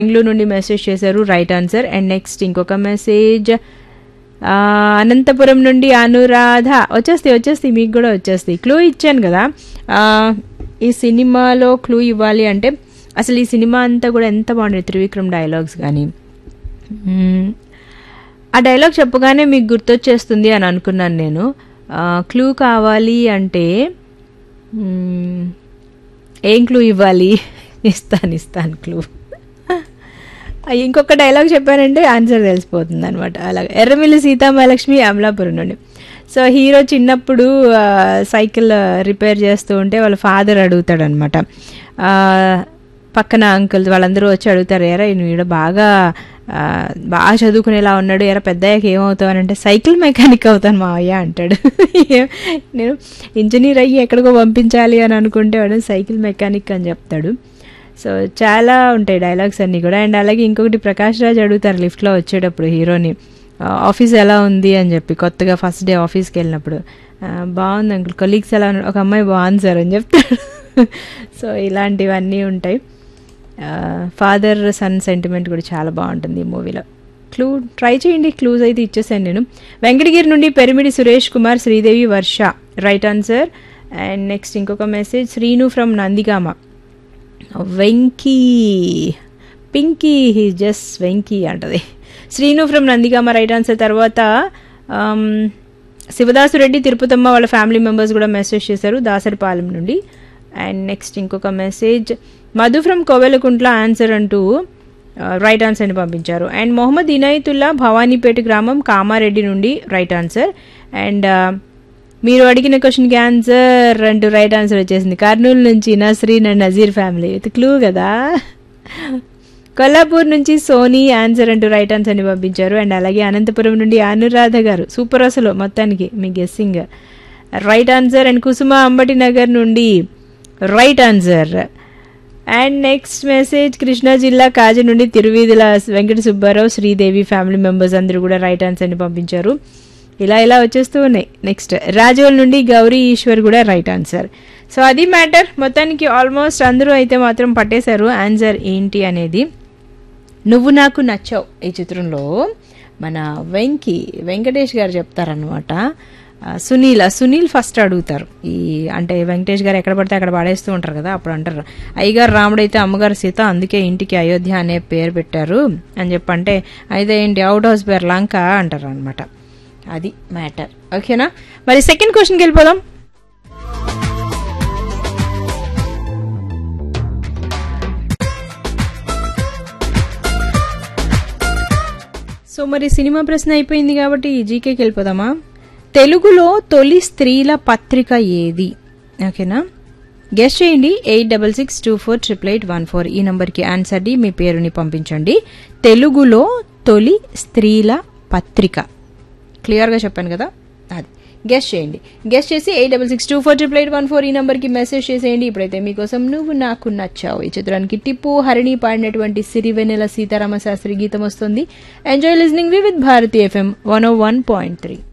బెంగళూరు నుండి మెసేజ్ చేశారు right answer and next ఇంకొక మెసేజ్ ఆ, అనంతపురం నుండి అనురాధ వచ్చేస్తాయి వచ్చేస్తాయి మీకు కూడా వచ్చేస్తాయి క్లూ ఇచ్చాను కదా ఆ, ఈ సినిమాలో క్లూ ఇవ్వాలి అంటే అసలు ఈ సినిమా అంతా కూడా ఎంత బాగుండేది త్రివిక్రమ్ డైలాగ్స్ కానీ మ్మ్. ఆ డైలాగ్ చెప్పగానే మీకు గుర్తొచ్చేస్తుంది అని అనుకున్నాను నేను క్లూ కావాలి అంటే మ్మ్, ఏం క్లూ ఇవ్వాలి ఇస్తాను ఇస్తాను క్లూ ఇంకొక డైలాగ్ చెప్పానంటే ఆన్సర్ తెలిసిపోతుంది అనమాట అలాగే ఎర్రమిల్లి సీతామహాలక్ష్మి అమలాపురం నుండి సో హీరో చిన్నప్పుడు ఆ, సైకిల్ రిపేర్ చేస్తూ ఉంటే వాళ్ళ ఫాదర్ అడుగుతాడు అనమాట పక్కన అంకుల్ వాళ్ళందరూ వచ్చి అడుగుతారు ఎరా నువ్వు ఈడ బాగా ఆ, బాగా చదువుకునేలా ఉన్నాడు ఎరా పెద్దయ్యాక ఏమవుతావు అని అంటే సైకిల్ మెకానిక్ అవుతాను మావయ్య అంటాడు నేను ఇంజనీర్ అయ్యి ఎక్కడికో పంపించాలి అని అనుకుంటే వాడు సైకిల్ మెకానిక్ అని చెప్తాడు సో చాలా ఉంటాయి డైలాగ్స్ అన్నీ కూడా అండ్ అలాగే ఇంకొకటి ప్రకాష్ రాజ్ అడుగుతారు లిఫ్ట్లో వచ్చేటప్పుడు హీరోని "ఆ, ఆఫీస్ ఎలా ఉంది అని చెప్పి కొత్తగా ఫస్ట్ డే ఆఫీస్కి వెళ్ళినప్పుడు "ఆ, బాగుంది అంకుల్ కొలీగ్స్ ఎలా ఉన్నారు ఒక అమ్మాయి బాగుంది సార్ అని చెప్తాడు సో ఇలాంటివన్నీ ఉంటాయి ఫాదర్ సన్ సెంటిమెంట్ కూడా చాలా బాగుంటుంది ఈ మూవీలో క్లూ ట్రై చేయండి క్లూస్ అయితే ఇచ్చేసాను నేను వెంకటగిరి నుండి Perimidi Suresh Kumar Sridevi Varsha right answer and next ఇంకొక message Srinu from Nandigama Venky Pinky he just Venky అంటది Srinu from Nandigama right answer తర్వాత ఆమ్, శివదాసు రెడ్డి తిరుపతమ్మ వాళ్ళ ఫ్యామిలీ మెంబర్స్ కూడా మెసేజ్ చేశారు దాసరిపాలెం నుండి అండ్ నెక్స్ట్ ఇంకొక message Madhu from Kovelakuntla answer అంటూ రైట్ ఆన్సర్ అని పంపించారు అండ్ మొహమ్మద్ ఇనాయతుల్లా భవానీపేట గ్రామం కామారెడ్డి నుండి రైట్ ఆన్సర్ అండ్ మీరు అడిగిన క్వశ్చన్కి ఆన్సర్ అంటూ రైట్ ఆన్సర్ వచ్చేసింది కర్నూలు నుంచి నస్రీన్ అండ్ నజీర్ ఫ్యామిలీ ఇది క్లూ కదా కొల్లాపూర్ నుంచి సోనీ ఆన్సర్ అంటూ రైట్ ఆన్సర్ అని పంపించారు అండ్ అలాగే అనంతపురం నుండి అనురాధ గారు సూపర్ అసలు మొత్తానికి మీ guessing right answer and Kusuma Ambati Nagar నుండి right answer and next message Krishna జిల్లా కాజ నుండి తిరువీధుల వెంకట సుబ్బారావు శ్రీదేవి ఫ్యామిలీ మెంబర్స్ అందరూ కూడా రైట్ ఆన్సర్ని పంపించారు ఇలా ఇలా వచ్చేస్తూ ఉన్నాయి నెక్స్ట్ రాజోల్ నుండి గౌరీ ఈశ్వర్ కూడా రైట్ ఆన్సర్ సో అది మ్యాటర్ మొత్తానికి ఆల్మోస్ట్ అందరూ అయితే మాత్రం పట్టేశారు ఆన్సర్ ఏంటి అనేది నువ్వు నాకు నచ్చావు ఈ చిత్రంలో మన వెంకి వెంకటేష్ గారు చెప్తారనమాట ఆ, సునీల్ ఆ సునీల్ ఫస్ట్ అడుగుతారు ఈ అంటే వెంకటేష్ గారు ఎక్కడ పడితే అక్కడ పడేస్తూ ఉంటారు కదా అప్పుడు అంటారు అయ్యగారు రాముడు అయితే అమ్మగారు సీత అందుకే ఇంటికి అయోధ్య అనే పేరు పెట్టారు అని చెప్పంటే అయితే ఏంటి అవుట్ హౌస్ పేరు లంక అంటారు అనమాట అది మ్యాటర్ ఓకేనా మరి సెకండ్ క్వశ్చన్కి వెళ్ళిపోదాం సో మరి సినిమా ప్రశ్న అయిపోయింది కాబట్టి జీకేకి వెళ్ళిపోదామా తెలుగులో తొలి స్త్రీల పత్రిక ఏది ఓకేనా గెస్ట్ చేయండి eight double six two four triple eight one four ఈ నంబర్కి ఆన్సర్ డి మీ పేరుని పంపించండి తెలుగులో తొలి స్త్రీల పత్రిక క్లియర్గా చెప్పాను కదా అది గెస్ట్ చేయండి గెస్ట్ చేసి eight double six two four triple eight one four ఈ నెంబర్కి మెసేజ్ చేసేయండి ఇప్పుడైతే మీకోసం నువ్వు నాకు నచ్చావు ఈ చిత్రానికి టిప్పు హరిణి పాడినటువంటి సిరివెన్నెల సీతారామ శాస్త్రి గీతం వస్తుంది ఎంజాయ్ లిజనింగ్ వి with Bharati FM one o one point three